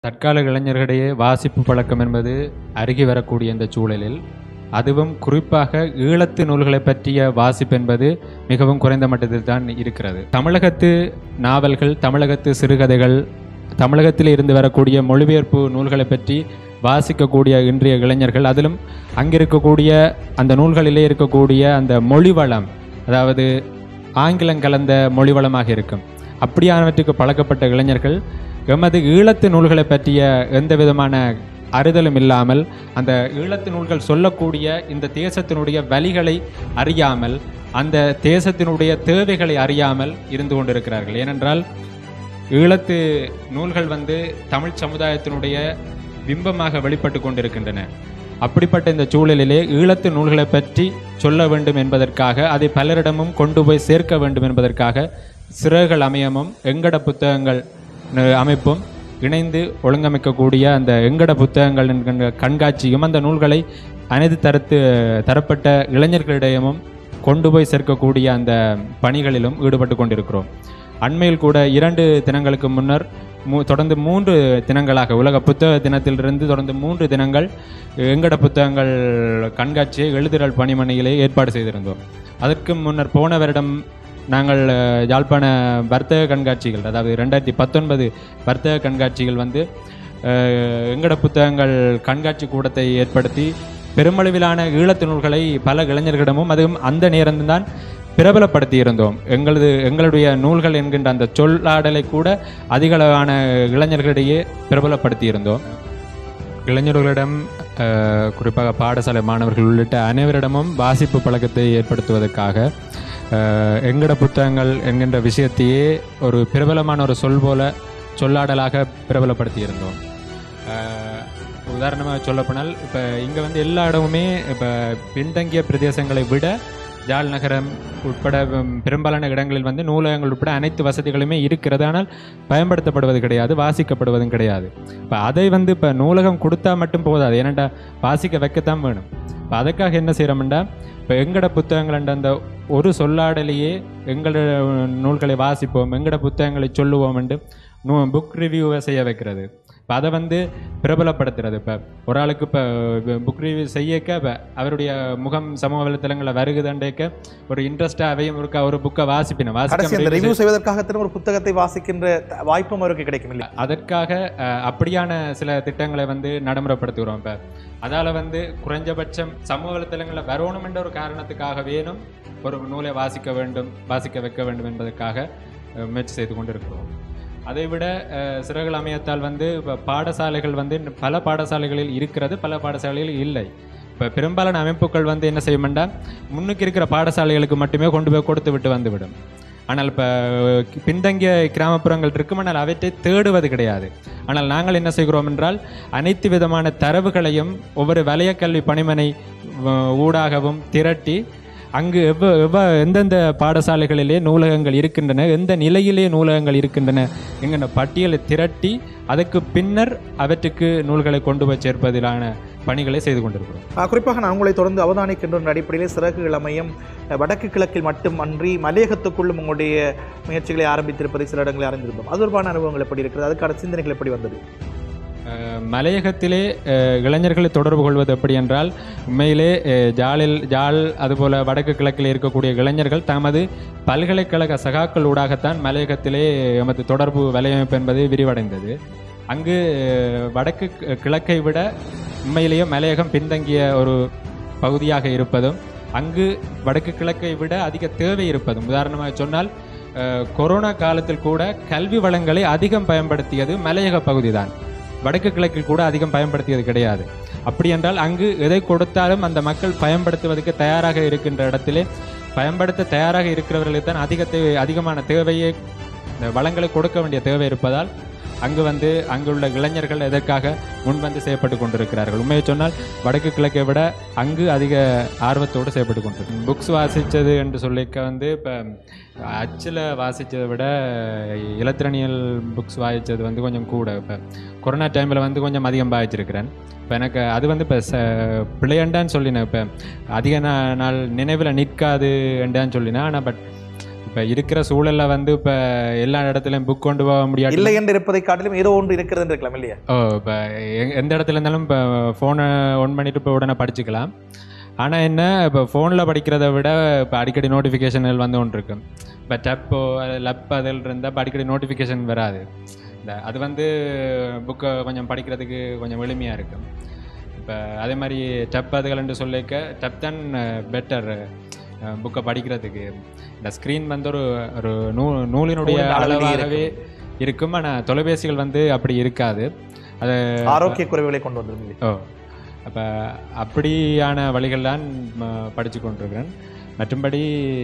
தற்கால இளைஞர்களிடையே வாசிப்பு பழக்கம் என்பது அருகி வரக்கூடிய இந்த சூழலில் அதுவும் குறிப்பாக ஈழத்து நூல்களை பற்றிய வாசிப்பு என்பது மிகவும் குறைந்த மட்டத்தில் தான் இருக்கிறது தமிழகத்து நாவல்கள் தமிழகத்து சிறுகதைகள் தமிழகத்தில் இருந்து வரக்கூடிய மொழிபெயர்ப்பு நூல்களை பற்றி வாசிக்கக்கூடிய இன்றைய இளைஞர்கள் அதிலும் அங்கிருக்கக்கூடிய அந்த நூல்களிலே இருக்கக்கூடிய அந்த மொழி வளம் அதாவது ஆங்கிலம் கலந்த மொழி வளமாக இருக்கும் அப்படியானவற்றுக்கு பழக்கப்பட்ட இளைஞர்கள் எமது ஈழத்து நூல்களை பற்றிய எந்த விதமான அறிதலும் இல்லாமல் அந்த ஈழத்து நூல்கள் சொல்லக்கூடிய இந்த தேசத்தினுடைய வழிகளை அறியாமல் அந்த தேசத்தினுடைய தேவைகளை அறியாமல் இருந்து கொண்டிருக்கிறார்கள் ஏனென்றால் ஈழத்து நூல்கள் வந்து தமிழ் சமுதாயத்தினுடைய பிம்பமாக வெளிப்பட்டு கொண்டிருக்கின்றன அப்படிப்பட்ட இந்த சூழலிலே ஈழத்து நூல்களை பற்றி சொல்ல வேண்டும் என்பதற்காக அதை பலரிடமும் கொண்டு போய் சேர்க்க வேண்டும் என்பதற்காக சிறகுகள் அமையமும் எங்கட புத்தகங்கள் ந- அமைப்பும் இணைந்து ஒழுங்கமைக்கக்கூடிய அந்த எங்கட புத்தகங்கள் என்கின்ற கண்காட்சியும் அந்த நூல்களை அனைத்து தரத்து தரப்பட்ட இளைஞர்களிடையமும் கொண்டு போய் சேர்க்கக்கூடிய அந்த பணிகளிலும் ஈடுபட்டு கொண்டிருக்கிறோம் அண்மையில் கூட இரண்டு தினங்களுக்கு முன்னர் மூ தொடர்ந்து மூன்று தினங்களாக உலக புத்தக தினத்திலிருந்து தொடர்ந்து மூன்று தினங்கள் எங்கட புத்தகங்கள் கண்காட்சியை எழுதுதல் பணிமனையிலே ஏற்பாடு செய்திருந்தோம் அதற்கு முன்னர் போன வருடம் நாங்கள் அஹ், யாழ்ப்பாண வர்த்தக கண்காட்சிகள் அதாவது ரெண்டாயிரத்தி பத்தொன்பது வர்த்தக கண்காட்சிகள் வந்து அஹ், எங்கட புத்தகங்கள் கண்காட்சி கூடத்தை ஏற்படுத்தி பெருமளவிலான ஈழத்து நூல்களை பல இளைஞர்களிடமும் அதுவும் அந்த நேரம்தான் பிரபலப்படுத்தி இருந்தோம் எங்களது எங்களுடைய நூல்கள் என்கின்ற அந்த சொல்லாடலை கூட அதிகளவான இளைஞர்களிடையே பிரபலப்படுத்தி இருந்தோம் இளைஞர்களிடம் அஹ், குறிப்பாக பாடசாலை மாணவர்கள் உள்ளிட்ட அனைவரிடமும் வாசிப்பு பழக்கத்தை ஏற்படுத்துவதற்காக அஹ், எங்கட புத்தகங்கள் என்கின்ற விஷயத்தையே ஒரு பிரபலமான ஒரு சொல் போல சொல்லாடலாக பிரபலப்படுத்தி இருந்தோம் உதாரணமாக சொல்லப்போனால் இப்போ இங்கே வந்து எல்லா இடமுமே இப்போ பின்தங்கிய பிரதேசங்களை விட ஜாழ் நகரம் உட்பட ம், பெரும்பாலான இடங்களில் வந்து நூலகங்கள் உட்பட அனைத்து வசதிகளுமே இருக்கிறது ஆனால் பயன்படுத்தப்படுவது கிடையாது வாசிக்கப்படுவதும் கிடையாது இப்போ அதை வந்து இப்போ நூலகம் கொடுத்தா மட்டும் போதாது ஏன்னாண்டா வாசிக்க வைக்கத்தான் வேணும் இப்போ அதுக்காக என்ன செய்கிறோம்டா இப்போ எங்கட புத்தகங்கள் அந்த ஒரு சொல்லாடலையே எங்களோட நூல்களை வாசிப்போம் எங்கட புத்தகங்களை சொல்லுவோம் என்று நூ புக் ரிவ்யூவை செய்ய வைக்கிறது இப்போ அதை வந்து பிரபலப்படுத்துறது இப்போ ஒரு ஆளுக்கு இப்போ புக் ரிவ்யூ செய்யக்க இப்போ அவருடைய முகம் சமூக வலைத்தளங்களில் வருகுதண்டேக்க ஒரு இன்ட்ரெஸ்டாக அவையும் இருக்கா ஒரு புக்கை வாசிப்பின கடைசி அந்த வாசிக்க ரிவ்யூ செய்வதற்காகத்தான் ஒரு புத்தகத்தை வாசிக்கின்ற த- வாய்ப்பும் அவருக்கு கிடைக்கும் இல்லை அதற்காக அஹ், அப்படியான சில திட்டங்களை வந்து நடைமுறைப்படுத்துகிறோம் இப்போ அதால் வந்து குறைஞ்சபட்சம் சமூக வலைத்தளங்களில் வரணும் என்ற ஒரு காரணத்துக்காக வேணும் ஒரு நூலை வாசிக்க வேண்டும் வாசிக்க வைக்க வேண்டும் என்பதற்காக அஹ், முயற்சி செய்து கொண்டிருக்கிறோம் அதைவிட அஹ், சிறகுகள் அமையத்தால் வந்து இப்போ பாடசாலைகள் வந்து இன்னும் பல பாடசாலைகளில் இருக்கிறது பல பாடசாலைகளில் இல்லை இப்போ பெரும்பாலான அமைப்புகள் வந்து என்ன செய்யுமெண்டா முன்னுக்கு இருக்கிற பாடசாலைகளுக்கு மட்டுமே கொண்டு போய் கொடுத்து விட்டு வந்துவிடும் ஆனால் இப்போ பின்தங்கிய கிராமப்புறங்கள் இருக்கும் ஆனால் அவற்றை தேடுவது கிடையாது ஆனால் நாங்கள் என்ன செய்கிறோம் என்றால் அனைத்து விதமான தரவுகளையும் ஒவ்வொரு வலயக்கல்வி பணிமனை அஹ், ஊடாகவும் திரட்டி அங்கு எவ்வ எவ்வ எந்தெந்த பாடசாலைகளிலே நூலகங்கள் இருக்கின்றன எந்த நிலையிலே நூலகங்கள் இருக்கின்றன என்கிற பட்டியலை திரட்டி அதுக்கு பின்னர் அவற்றுக்கு நூல்களை கொண்டு போய் சேர்ப்பதிலான பணிகளை செய்து கொண்டிருக்கிறோம் ஆஹ் குறிப்பாக நான் உங்களை தொடர்ந்து அவதானிக்கின்ற ஒரு அடிப்படையிலே சிறகு இளமையும் அஹ், வடக்கு கிழக்கில் மட்டும் அன்றி மலையகத்துக்குள்ளும் உங்களுடைய முயற்சிகளை ஆரம்பித்திருப்பதை சில இடங்களில் அறிந்திருந்தோம் அது தொடர்பான அனுபவங்கள் எப்படி இருக்கிறது அதுக்கான சிந்தனைகள் எப்படி வந்தது அஹ், மலையகத்திலே அஹ், இளைஞர்களை தொடர்பு கொள்வது எப்படி என்றால் உண்மையிலே அஹ், ஜாலில் ஜால் அதுபோல வடக்கு கிழக்கில் இருக்கக்கூடிய இளைஞர்கள் தமது பல்கலைக்கழக சகாக்கள் ஊடாகத்தான் மலையகத்திலே எமது தொடர்பு வலையமைப்பு என்பது விரிவடைந்தது அங்கு அஹ், வடக்கு கி- கிழக்கை விட உண்மையிலேயே மலையகம் பின்தங்கிய ஒரு பகுதியாக இருப்பதும் அங்கு வடக்கு கிழக்கை விட அதிக தேவை இருப்பதும் உதாரணமாக சொன்னால் அஹ், கொரோனா காலத்தில் கூட கல்வி வளங்களை அதிகம் பயன்படுத்தியது மலையக பகுதிதான் வடக்கு கிழக்கில் கூட அதிகம் பயன்படுத்தியது கிடையாது அப்படி என்றால் அங்கு எதை கொடுத்தாலும் அந்த மக்கள் பயன்படுத்துவதற்கு தயாராக இருக்கின்ற இடத்திலே பயன்படுத்த தயாராக இருக்கிறவர்களுக்கு தான் அதிக தேவை அதிகமான தேவையை இந்த வளங்களை கொடுக்க வேண்டிய தேவை இருப்பதால் அங்கு வந்து அங்குள்ள இளைஞர்கள் எதற்காக முன்வந்து செய்யப்பட்டு கொண்டிருக்கிறார்கள் உண்மையை சொன்னால் வடக்கு கிழக்கை விட அங்கு அதிக ஆர்வத்தோடு செய்யப்பட்டு கொண்டிருக்கு புக்ஸ் வாசித்தது என்று சொல்லிக்க வந்து இப்போ அச்சில் வாசித்ததை விட இலத்திரனியல் புக்ஸ் வாசித்தது வந்து கொஞ்சம் கூட இப்போ கொரோனா டைமில் வந்து கொஞ்சம் அதிகம் பாதிச்சிருக்கிறேன் இப்போ எனக்கு அது வந்து இப்போ ச பிள்ளையண்டான்னு சொல்லினேன் இப்போ அதிக நா- நாள் நினைவில் நிற்காது என்றான்னு சொல்லினேன் ஆனால் பட் இப்போ இருக்கிற சூழல்ல வந்து இப்போ எல்லா இடத்துலையும் புக் கொண்டு போக முடியாது இல்லை என்று இருப்பதை காட்டிலும் ஏதோ ஒன்று இருக்கிறது என்று இருக்கலாம் இல்லையா ஓ இப்போ எந்த இடத்துல இருந்தாலும் இப்போ ஃபோனை ஒன் பண்ணிட்டு இப்போ உடனே படிச்சுக்கலாம் ஆனால் என்ன இப்போ ஃபோனில் படிக்கிறத விட இப்போ அடிக்கடி நோட்டிஃபிகேஷன்கள் வந்து ஒன்று இருக்கு இப்போ டப்போ லப் அதில் இருந்தால் இப்போ அடிக்கடி நோட்டிஃபிகேஷன் வராது இந்த அது வந்து புக்கை கொஞ்சம் படிக்கிறதுக்கு கொஞ்சம் எளிமையாக இருக்கும் இப்போ அதே மாதிரி டப் அதுகள்னு சொல்லிக்க டப் தான் பெட்டர் புக்கை படிக்கிறதுக்கு இந்த ஸ்க்ரீன் வந்து ஒரு ஒரு நூ நூலினுடைய நூலின் அளவிலேயே அளவாகவே இருக்கும் ஆனால் தொலைபேசிகள் வந்து அப்படி இருக்காது அது ஆரோக்கிய குறைவுகளை கொண்டு வந்திருந்தது ஓ அப்போ அப்படியான வழிகள் தான் ம- படிச்சு கொண்டிருக்கிறேன் மற்றும்படி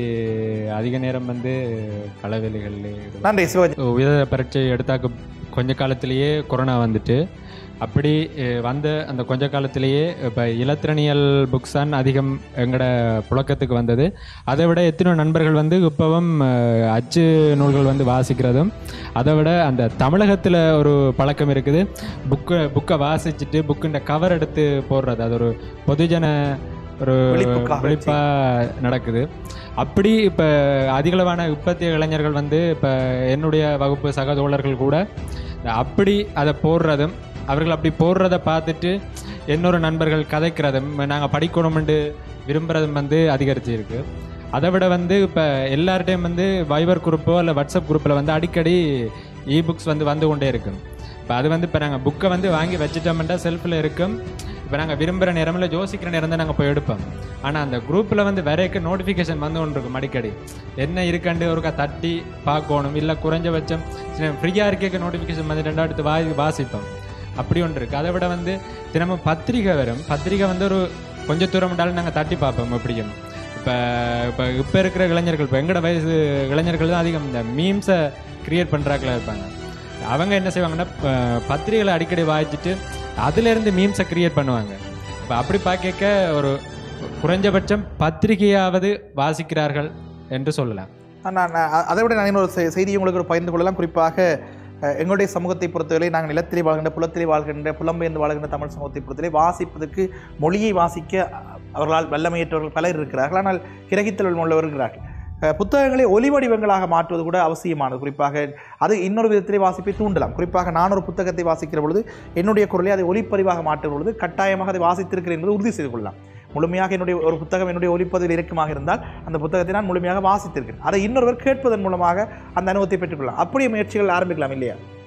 அதிக நேரம் வந்து களவேலிகளில் நன்றி சிவாஜி உயர பரீட்சை எடுத்தாக்க கொஞ்ச காலத்திலேயே கொரோனா வந்துட்டு அப்படி அஹ், வந்த அந்த கொஞ்ச காலத்திலேயே இப்போ இலத்திரனியல் புக்ஸ் தான் அதிகம் எங்களோட புழக்கத்துக்கு வந்தது அதை விட எத்தனை நண்பர்கள் வந்து இப்போவும் அஹ், அச்சு நூல்கள் வந்து வாசிக்கிறதும் அதை விட அந்த தமிழகத்தில் ஒரு பழக்கம் இருக்குது புக்கு புக்கை வாசிச்சுட்டு புக்குன்ற கவர் எடுத்து போடுறது அது ஒரு பொதுஜன ஒரு விழிப்புக்காக விழிப்பா நடக்குது அப்படி இப்போ அதிகளவான உற்பத்திய இளைஞர்கள் வந்து இப்போ என்னுடைய வகுப்பு சக தோழர்கள் கூட அப்படி அதை போடுறதும் அவர்கள் அப்படி போடுறத பார்த்துட்டு இன்னொரு நண்பர்கள் கதைக்கிறதும் நாங்கள் படிக்கணும்னு விரும்புறதும் வந்து அதிகரிச்சு இருக்கு அதை விட வந்து இப்போ எல்லார்ட்டையும் வந்து வைபர் குரூப்போ இல்லை வாட்ஸ்அப் குரூப்பில் வந்து அடிக்கடி இ புக்ஸ் வந்து வந்து கொண்டே இருக்கும் இப்போ அது வந்து இப்போ நாங்கள் புக்கை வந்து வாங்கி வச்சுட்டோம்னா செல்ஃபில் இருக்கும் இப்போ நாங்கள் விரும்புகிற நேரம் இல்லை யோசிக்கிற நேரம் தான் நாங்கள் போய் எடுப்போம் ஆனால் அந்த குரூப்பில் வந்து வரைக்க நோட்டிஃபிகேஷன் வந்து ஒன்று இருக்கும் அடிக்கடி என்ன இருக்காண்டு ஒருக்கா தட்டி பார்க்கணும் இல்லை குறைஞ்சபட்சம் ஃப்ரீயாக இருக்க நோட்டிஃபிகேஷன் வந்து ரெண்டாவது எடுத்து வாய் வாசிப்போம் அப்படி ஒன்று இருக்குது அதை விட வந்து தினமும் பத்திரிகை வரும் பத்திரிகை வந்து ஒரு கொஞ்சம் தூரம் விட்டாலும் நாங்கள் தட்டி பார்ப்போம் எப்படியும் இப்போ இப்போ இப்போ இருக்கிற இளைஞர்கள் இப்போ எங்களோட வயசு இளைஞர்கள் தான் அதிகம் இந்த மீம்ஸை கிரியேட் பண்ணுறாக்களா இருப்பாங்க அவங்க என்ன செய்வாங்கன்னா ப- பத்திரிகைகளை அடிக்கடி வாசிச்சுட்டு அதுலேருந்து மீம்ஸை கிரியேட் பண்ணுவாங்க இப்போ அப்படி பார்க்க ஒரு குறைஞ்சபட்சம் பத்திரிகையாவது வாசிக்கிறார்கள் என்று சொல்லலாம் நான் நான் அ- அதை விட நான் இன்னொரு செ- செய்தியை உங்களுக்கு ஒரு பகிர்ந்து கொள்ளலாம் குறிப்பாக அஹ், எங்களுடைய சமூகத்தை பொறுத்தவரை நாங்கள் நிலத்திலே வாழ்கின்ற புலத்திலே வாழ்கின்ற புலம்பெயர்ந்து வாழ்கின்ற தமிழ் சமூகத்தை பொறுத்தவரை வாசிப்பதற்கு மொழியை வாசிக்க அ- அவர்களால் வல்லமையற்றவர்கள் பலர் இருக்கிறார்கள் ஆனால் கிரகித்தல் உள்ளவர் இருக்கிறார்கள் அஹ், புத்தகங்களை ஒலி வடிவங்களாக மாற்றுவது கூட அவசியமானது குறிப்பாக அது இன்னொரு விதத்திலே வாசிப்பை தூண்டலாம் குறிப்பாக நான் ஒரு புத்தகத்தை வாசிக்கிற பொழுது என்னுடைய குரலை அதை ஒலிப்பதிவாக மாற்றும் பொழுது கட்டாயமாக அதை வாசித்திருக்கிறேன் என்பதை உறுதி செய்து கொள்ளலாம் முழுமையாக என்னுடைய ஒரு புத்தகம் என்னுடைய ஒலிப்பதில் இருக்குமாக இருந்தால் அந்த புத்தகத்தை நான் முழுமையாக வாசித்திருக்கிறேன் அதை இன்னொருவர் கேட்பதன் மூலமாக அந்த அனுபவத்தை பெற்றுக்கொள்ளலாம் அப்படியே முயற்சிகள் ஆரம்பிக்கலாம் இல்லையா